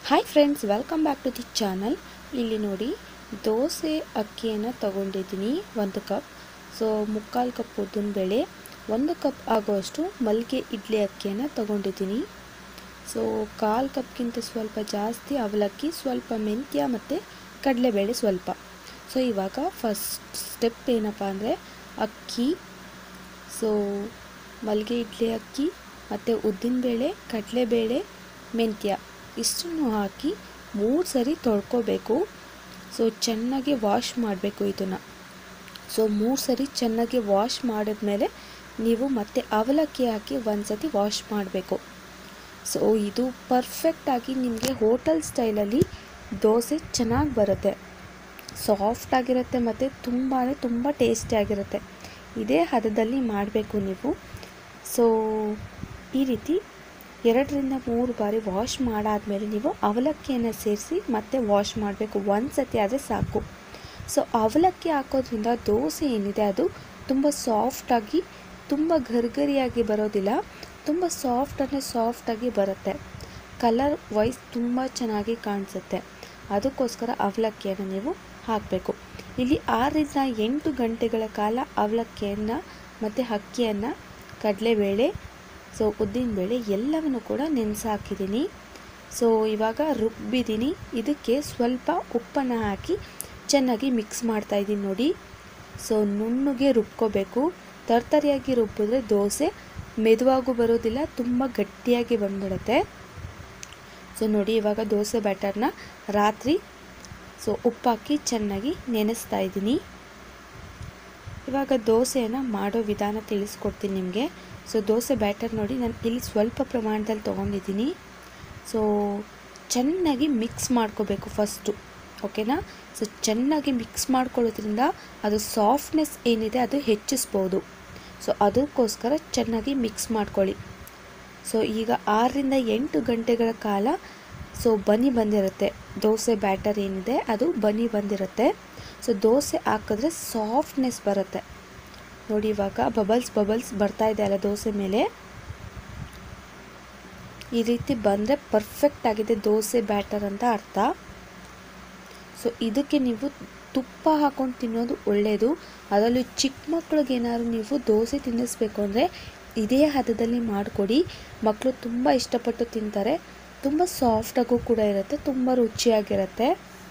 hi friends welcome back to the channel ಇಲ್ಲಿ ನೋಡಿ ದೋಸೆ ಅಕ್ಕಿಯನ್ನು ತಗೊಂಡಿದ್ದೀನಿ ಒಂದು ಕಪ್ ಸೊ ಮುಕ್ಕಾಲು ಕಪ್ ಉದ್ದಿನಬೇಳೆ ಒಂದು ಕಪ್ ಆಗೋಷ್ಟು ಮಲ್ಲಿಗೆ ಇಡ್ಲಿ ಅಕ್ಕಿಯನ್ನು ತಗೊಂಡಿದ್ದೀನಿ ಸೊ ಕಾಲು ಕಪ್ಗಿಂತ ಸ್ವಲ್ಪ ಜಾಸ್ತಿ ಅವಲಕ್ಕಿ ಸ್ವಲ್ಪ ಮೆಂತ್ಯ ಮತ್ತು ಕಡಲೆಬೇಳೆ ಸ್ವಲ್ಪ ಸೊ ಇವಾಗ ಫಸ್ಟ್ ಸ್ಟೆಪ್ ಏನಪ್ಪ ಅಂದರೆ ಅಕ್ಕಿ ಸೊ ಮಲ್ಲಿಗೆ ಇಡ್ಲಿ ಅಕ್ಕಿ ಮತ್ತು ಉದ್ದಿನಬೇಳೆ ಕಡಲೆಬೇಳೆ ಮೆಂತ್ಯ ಇಷ್ಟನ್ನು ಹಾಕಿ ಮೂರು ಸರಿ ತೊಳ್ಕೊಬೇಕು ಸೊ ಚೆನ್ನಾಗಿ ವಾಶ್ ಮಾಡಬೇಕು ಇದನ್ನು ಸೊ ಮೂರು ಸರಿ ಚೆನ್ನಾಗಿ ವಾಶ್ ಮಾಡಿದ್ಮೇಲೆ ನೀವು ಮತ್ತೆ ಅವಲಕ್ಕಿ ಹಾಕಿ ಒಂದು ಸತಿ ವಾಶ್ ಮಾಡಬೇಕು ಸೊ ಇದು ಪರ್ಫೆಕ್ಟಾಗಿ ನಿಮಗೆ ಹೋಟೆಲ್ ಸ್ಟೈಲಲ್ಲಿ ದೋಸೆ ಚೆನ್ನಾಗಿ ಬರುತ್ತೆ ಸಾಫ್ಟಾಗಿರುತ್ತೆ ಮತ್ತು ತುಂಬಾ ತುಂಬ ಟೇಸ್ಟಿಯಾಗಿರುತ್ತೆ ಇದೇ ಹದದಲ್ಲಿ ಮಾಡಬೇಕು ನೀವು ಸೊ ಈ ರೀತಿ ಎರಡರಿಂದ ಮೂರು ಬಾರಿ ವಾಶ್ ಮಾಡಾದಮೇಲೆ ನೀವು ಅವಲಕ್ಕಿಯನ್ನು ಸೇರಿಸಿ ಮತ್ತೆ ವಾಶ್ ಮಾಡಬೇಕು ಒಂದು ಸತಿ ಆದರೆ ಸಾಕು ಸೊ ಅವಲಕ್ಕಿ ಹಾಕೋದ್ರಿಂದ ದೋಸೆ ಏನಿದೆ ಅದು ತುಂಬ ಸಾಫ್ಟಾಗಿ ತುಂಬ ಗರ್ಗರಿಯಾಗಿ ಬರೋದಿಲ್ಲ ತುಂಬ ಸಾಫ್ಟ್ ಅಂದರೆ ಸಾಫ್ಟಾಗಿ ಬರುತ್ತೆ ಕಲರ್ ವೈಸ್ ತುಂಬ ಚೆನ್ನಾಗಿ ಕಾಣಿಸುತ್ತೆ ಅದಕ್ಕೋಸ್ಕರ ಅವಲಕ್ಕಿಯನ್ನು ನೀವು ಹಾಕಬೇಕು ಇಲ್ಲಿ ಆರರಿಂದ ಎಂಟು ಗಂಟೆಗಳ ಕಾಲ ಅವಲಕ್ಕಿಯನ್ನು ಮತ್ತು ಅಕ್ಕಿಯನ್ನು ಕಡಲೆಬೇಳೆ ಸೊ ಉದ್ದಿನಬೇಳೆ ಎಲ್ಲವನ್ನು ಕೂಡ ನೆನೆಸಿ ಹಾಕಿದ್ದೀನಿ ಸೊ ಇವಾಗ ರುಬ್ಬಿದ್ದೀನಿ ಇದಕ್ಕೆ ಸ್ವಲ್ಪ ಉಪ್ಪನ್ನು ಹಾಕಿ ಚೆನ್ನಾಗಿ ಮಿಕ್ಸ್ ಮಾಡ್ತಾ ಇದ್ದೀನಿ ನೋಡಿ ಸೊ ನುಣ್ಣಗೆ ರುಬ್ಕೋಬೇಕು ತರ್ತರಿಯಾಗಿ ರುಬ್ಬಿದ್ರೆ ದೋಸೆ ಮೆದುವಾಗೂ ಬರೋದಿಲ್ಲ ತುಂಬ ಗಟ್ಟಿಯಾಗಿ ಬಂದ್ಬಿಡುತ್ತೆ ಸೊ ನೋಡಿ ಇವಾಗ ದೋಸೆ ಬ್ಯಾಟರ್ನ ರಾತ್ರಿ ಸೊ ಉಪ್ಪಾಕಿ ಚೆನ್ನಾಗಿ ನೆನೆಸ್ತಾ ಇದ್ದೀನಿ ಇವಾಗ ದೋಸೆಯನ್ನು ಮಾಡೋ ವಿಧಾನ ತಿಳಿಸ್ಕೊಡ್ತೀನಿ ನಿಮಗೆ ಸೊ ದೋಸೆ ಬ್ಯಾಟರ್ ನೋಡಿ ನಾನು ಇಲ್ಲಿ ಸ್ವಲ್ಪ ಪ್ರಮಾಣದಲ್ಲಿ ತೊಗೊಂಡಿದ್ದೀನಿ ಸೊ ಚೆನ್ನಾಗಿ ಮಿಕ್ಸ್ ಮಾಡ್ಕೋಬೇಕು ಫಸ್ಟು ಓಕೆನಾ ಸೊ ಚೆನ್ನಾಗಿ ಮಿಕ್ಸ್ ಮಾಡ್ಕೊಳ್ಳೋದ್ರಿಂದ ಅದು ಸಾಫ್ಟ್ನೆಸ್ ಏನಿದೆ ಅದು ಹೆಚ್ಚಿಸ್ಬೋದು ಸೊ ಅದಕ್ಕೋಸ್ಕರ ಚೆನ್ನಾಗಿ ಮಿಕ್ಸ್ ಮಾಡ್ಕೊಳ್ಳಿ ಸೊ ಈಗ ಆರರಿಂದ ಎಂಟು ಗಂಟೆಗಳ ಕಾಲ ಸೊ ಬನಿ ಬಂದಿರುತ್ತೆ ದೋಸೆ ಬ್ಯಾಟರ್ ಏನಿದೆ ಅದು ಬನಿ ಬಂದಿರುತ್ತೆ ಸೊ ದೋಸೆ ಹಾಕಿದ್ರೆ ಸಾಫ್ಟ್ನೆಸ್ ಬರುತ್ತೆ ನೋಡಿ ಇವಾಗ ಬಬಲ್ಸ್ ಬಬಲ್ಸ್ ಬರ್ತಾ ಇದೆ ಅಲ್ಲ ದೋಸೆ ಮೇಲೆ ಈ ರೀತಿ ಬಂದರೆ ಪರ್ಫೆಕ್ಟ್ ಆಗಿದೆ ದೋಸೆ ಬ್ಯಾಟರ್ ಅಂತ ಅರ್ಥ ಸೊ ಇದಕ್ಕೆ ನೀವು ತುಪ್ಪ ಹಾಕೊಂಡು ತಿನ್ನೋದು ಒಳ್ಳೆಯದು ಅದರಲ್ಲೂ ಚಿಕ್ಕ ಮಕ್ಳಿಗೆ ಏನಾದ್ರು ನೀವು ದೋಸೆ ತಿನ್ನಿಸ್ಬೇಕು ಅಂದರೆ ಇದೇ ಹದದಲ್ಲಿ ಮಾಡಿಕೊಡಿ ಮಕ್ಕಳು ತುಂಬ ಇಷ್ಟಪಟ್ಟು ತಿಂತಾರೆ ತುಂಬ ಸಾಫ್ಟಾಗೂ ಕೂಡ ಇರುತ್ತೆ ತುಂಬ ರುಚಿಯಾಗಿರುತ್ತೆ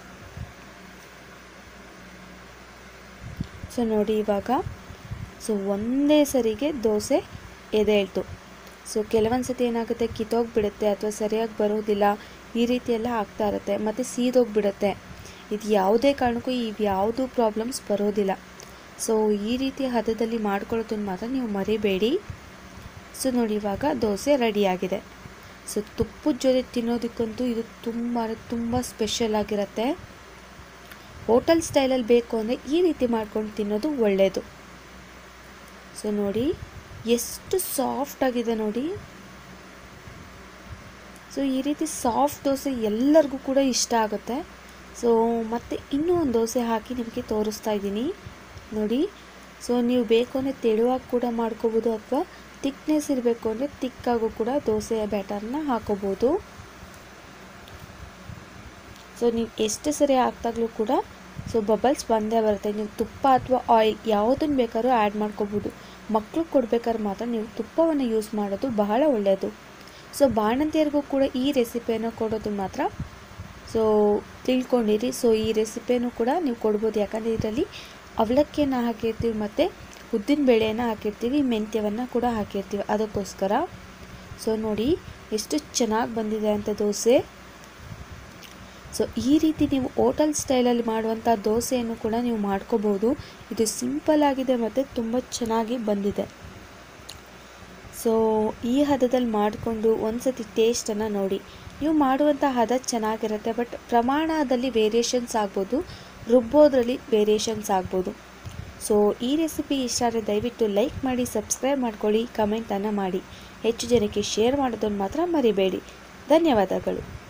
ಸೊ ನೋಡಿ ಇವಾಗ ಸೊ ಒಂದೇ ಸರಿಗೆ ದೋಸೆ ಎದೇಳ್ತು ಸೊ ಕೆಲವೊಂದು ಸತಿ ಏನಾಗುತ್ತೆ ಕಿತ್ತೋಗಿಬಿಡುತ್ತೆ ಅಥವಾ ಸರಿಯಾಗಿ ಬರೋದಿಲ್ಲ ಈ ರೀತಿ ಎಲ್ಲ ಆಗ್ತಾ ಇರುತ್ತೆ ಮತ್ತು ಸೀದೋಗಿಬಿಡುತ್ತೆ ಇದು ಯಾವುದೇ ಕಾರಣಕ್ಕೂ ಇವು ಯಾವುದೂ ಪ್ರಾಬ್ಲಮ್ಸ್ ಬರೋದಿಲ್ಲ ಸೊ ಈ ರೀತಿ ಹದದಲ್ಲಿ ಮಾಡ್ಕೊಳ್ಳೋದನ್ನು ಮಾತ್ರ ನೀವು ಮರಿಬೇಡಿ ಸೊ ನೋಡಿ ಇವಾಗ ದೋಸೆ ರೆಡಿಯಾಗಿದೆ ಸೊ ತುಪ್ಪದ ಜೊತೆ ತಿನ್ನೋದಕ್ಕಂತೂ ಇದು ತುಂಬ ತುಂಬ ಸ್ಪೆಷಲ್ ಆಗಿರುತ್ತೆ ಹೋಟೆಲ್ ಸ್ಟೈಲಲ್ಲಿ ಬೇಕು ಅಂದರೆ ಈ ರೀತಿ ಮಾಡ್ಕೊಂಡು ತಿನ್ನೋದು ಒಳ್ಳೆಯದು ಸೊ ನೋಡಿ ಎಷ್ಟು ಸಾಫ್ಟ್ ಆಗಿದೆ ನೋಡಿ ಸೊ ಈ ರೀತಿ ಸಾಫ್ಟ್ ದೋಸೆ ಎಲ್ಲರಿಗೂ ಕೂಡ ಇಷ್ಟ ಆಗುತ್ತೆ ಸೊ ಮತ್ತು ಇನ್ನೂ ಒಂದು ದೋಸೆ ಹಾಕಿ ನಿಮಗೆ ತೋರಿಸ್ತಾ ಇದ್ದೀನಿ ನೋಡಿ ಸೊ ನೀವು ಬೇಕು ಅಂದರೆ ತೆಳುವಾಗಿ ಕೂಡ ಮಾಡ್ಕೋಬೋದು ಅಥವಾ ತಿಕ್ನೆಸ್ ಇರಬೇಕು ಅಂದರೆ ತಿಕ್ಕಾಗೂ ಕೂಡ ದೋಸೆಯ ಬ್ಯಾಟರ್ನ ಹಾಕೋಬೋದು ಸೊ ನೀವು ಎಷ್ಟು ಸರಿ ಹಾಕ್ದಾಗಲೂ ಕೂಡ ಸೊ ಬಬಲ್ಸ್ ಬಂದೇ ಬರುತ್ತೆ ನೀವು ತುಪ್ಪ ಅಥವಾ ಆಯಿಲ್ ಯಾವುದನ್ನು ಬೇಕಾದ್ರೂ ಆ್ಯಡ್ ಮಾಡ್ಕೋಬೋದು ಮಕ್ಳಿಗೆ ಕೊಡ್ಬೇಕಾದ್ರೆ ಮಾತ್ರ ನೀವು ತುಪ್ಪವನ್ನು ಯೂಸ್ ಮಾಡೋದು ಬಹಳ ಒಳ್ಳೆಯದು ಸೊ ಬಾಣಂತಿಯರಿಗೂ ಕೂಡ ಈ ರೆಸಿಪಿಯನ್ನು ಕೊಡೋದು ಮಾತ್ರ ಸೊ ತಿಳ್ಕೊಂಡಿರಿ ಸೊ ಈ ರೆಸಿಪಿಯನ್ನು ಕೂಡ ನೀವು ಕೊಡ್ಬೋದು ಯಾಕಂದರೆ ಇದರಲ್ಲಿ ಅವಲಕ್ಕಿಯನ್ನು ಹಾಕಿರ್ತೀವಿ ಮತ್ತು ಉದ್ದಿನ ಬೇಳೆಯನ್ನು ಹಾಕಿರ್ತೀವಿ ಮೆಂತ್ಯವನ್ನು ಕೂಡ ಹಾಕಿರ್ತೀವಿ ಅದಕ್ಕೋಸ್ಕರ ಸೊ ನೋಡಿ ಎಷ್ಟು ಚೆನ್ನಾಗಿ ಬಂದಿದೆ ಅಂತ ದೋಸೆ ಸೊ ಈ ರೀತಿ ನೀವು ಹೋಟೆಲ್ ಸ್ಟೈಲಲ್ಲಿ ಮಾಡುವಂಥ ದೋಸೆಯನ್ನು ಕೂಡ ನೀವು ಮಾಡ್ಕೋಬೋದು ಇದು ಸಿಂಪಲ್ ಆಗಿದೆ ಮತ್ತು ತುಂಬ ಚೆನ್ನಾಗಿ ಬಂದಿದೆ ಸೊ ಈ ಹದದಲ್ಲಿ ಮಾಡಿಕೊಂಡು ಒಂದು ಸತಿ ಟೇಸ್ಟನ್ನು ನೋಡಿ ನೀವು ಮಾಡುವಂಥ ಹದ ಚೆನ್ನಾಗಿರುತ್ತೆ ಬಟ್ ಪ್ರಮಾಣದಲ್ಲಿ ವೇರಿಯೇಷನ್ಸ್ ಆಗ್ಬೋದು ರುಬ್ಬೋದ್ರಲ್ಲಿ ವೇರಿಯೇಷನ್ಸ್ ಆಗ್ಬೋದು ಸೊ ಈ ರೆಸಿಪಿ ಇಷ್ಟ ಆದರೆ ದಯವಿಟ್ಟು ಲೈಕ್ ಮಾಡಿ ಸಬ್ಸ್ಕ್ರೈಬ್ ಮಾಡ್ಕೊಳ್ಳಿ ಕಮೆಂಟನ್ನು ಮಾಡಿ ಹೆಚ್ಚು ಜನಕ್ಕೆ ಶೇರ್ ಮಾಡೋದನ್ನು ಮಾತ್ರ ಮರಿಬೇಡಿ ಧನ್ಯವಾದಗಳು